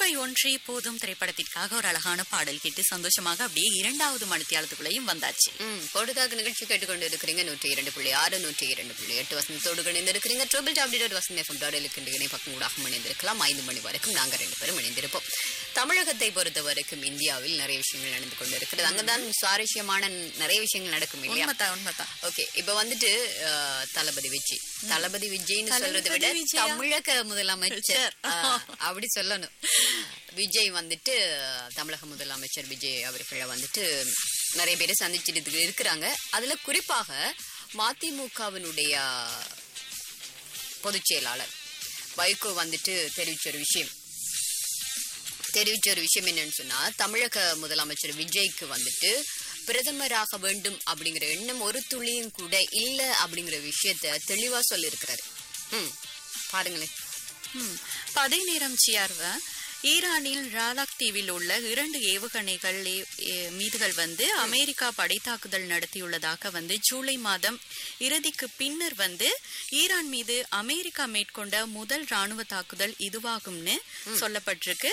ரூபாய் ஒன்றே போதும் திரைப்படத்திற்காக ஒரு அழகான பாடல் கேட்டு சந்தோஷமாக அப்படியே இரண்டாவது மணித்தியாலத்துக்குள்ளேயும் வந்தாச்சு ம் பொழுதாக நிகழ்ச்சி கேட்டுக்கொண்டு இருக்கிறீங்க நூற்றி இரண்டு புள்ளி ஆறு நூற்றி இரண்டு புள்ளி எட்டு வசந்தத்தோடு இணைந்திருக்கிறீங்க triple W dot Vasanth FM dot இருக்கின்ற இணை பக்கம் ஊடாக இணைந்திருக்கலாம் ஐந்து மணி வரைக்கும் நாங்கள் ரெண்டு பேரும் இணைந்திருப்போம் தமிழகத்தை பொறுத்த வரைக்கும் இந்தியாவில் நிறைய விஷயங்கள் நடந்து கொண்டு இருக்கிறது அங்கதான் சுவாரஸ்யமான நிறைய விஷயங்கள் நடக்கும் இல்லையா உண்மைதான் உண்மைதான் ஓகே இப்ப வந்துட்டு அஹ், தளபதி விஜய் தளபதி விஜய்னு சொல்றதை விட தளபதி விஜயா? தமிழக முதலமைச்சர் அஹ், அப்படி சொல்லணும் விஜய் வந்துட்டு அஹ், தமிழக முதலமைச்சர் விஜய் அவர்களை வந்துட்டு நிறைய பேரை சந்திச்சுட்டு இருக்கிறாங்க அதுல குறிப்பாக மதிமுகவினுடைய பொதுச் செயலாளர் வைகோ வந்துட்டு தெரிவிச்ச ஒரு விஷயம் தெரிவிச்ச ஒரு விஷயம் என்னன்னு சொன்னா தமிழக முதலமைச்சர் விஜய்க்கு வந்துட்டு பிரதமராக வேண்டும் அப்படிங்கிற எண்ணம் ஒரு துளியும் கூட இல்ல அப்படிங்கிற விஷயத்த தெளிவா சொல்லியிருக்கிறாரு ம் பாருங்களேன் ம். இப்ப அதே நேரம் சியார்வ ஈரானில் ராலாக் தீவில் உள்ள இரண்டு ஏவுகணைகள் ஏ- ஏ- மீதுகள் வந்து அமெரிக்கா படைத்தாக்குதல் நடத்தியுள்ளதாக வந்து ஜூலை மாதம் இறுதிக்கு பின்னர் வந்து ஈரான் மீது அமெரிக்கா மேற்கொண்ட முதல் ராணுவ தாக்குதல் இதுவாகும்னு சொல்லப்பட்டிருக்கு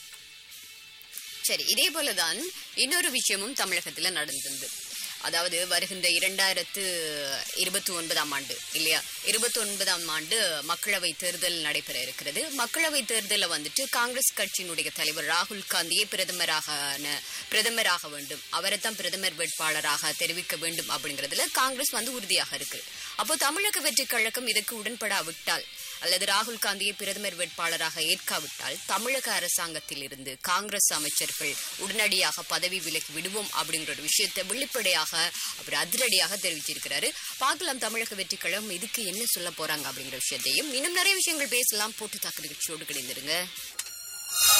சரி இதே போலதான் இன்னொரு விஷயமும் தமிழகத்துல நடந்தது அதாவது வருகின்ற இரண்டாயிரத்து இருபத்தி ஒன்பதாம் ஆண்டு இல்லையா இருபத்தி ஒன்பதாம் ஆண்டு மக்களவை தேர்தல் நடைபெற இருக்கிறது மக்களவை தேர்தலில் வந்துட்டு காங்கிரஸ் கட்சியினுடைய தலைவர் ராகுல் காந்தியை பிரதமராக பிரதமராக வேண்டும் அவரை தான் பிரதமர் வேட்பாளராக தெரிவிக்க வேண்டும் அப்படிங்கிறதுல காங்கிரஸ் வந்து உறுதியாக இருக்கு அப்போ தமிழக வெற்றி கழகம் இதற்கு உடன்படாவிட்டால் அல்லது ராகுல் காந்தியை பிரதமர் வேட்பாளராக ஏற்காவிட்டால் தமிழக அரசாங்கத்தில் இருந்து காங்கிரஸ் அமைச்சர்கள் உடனடியாக பதவி விலகி விடுவோம் அப்படிங்கிற ஒரு விஷயத்தை வெளிப்படையாக அவர் அதிரடியாக தெரிவிச்சிருக்கிறாரு பார்க்கலாம் தமிழக வெற்றி கழகம் இதுக்கு என்ன சொல்ல போறாங்க அப்படிங்கிற விஷயத்தையும் இன்னும் நிறைய விஷயங்கள் பேசலாம் போட்டு தாக்கு நிகழ்ச்சியோடு கிடைந்திருங்க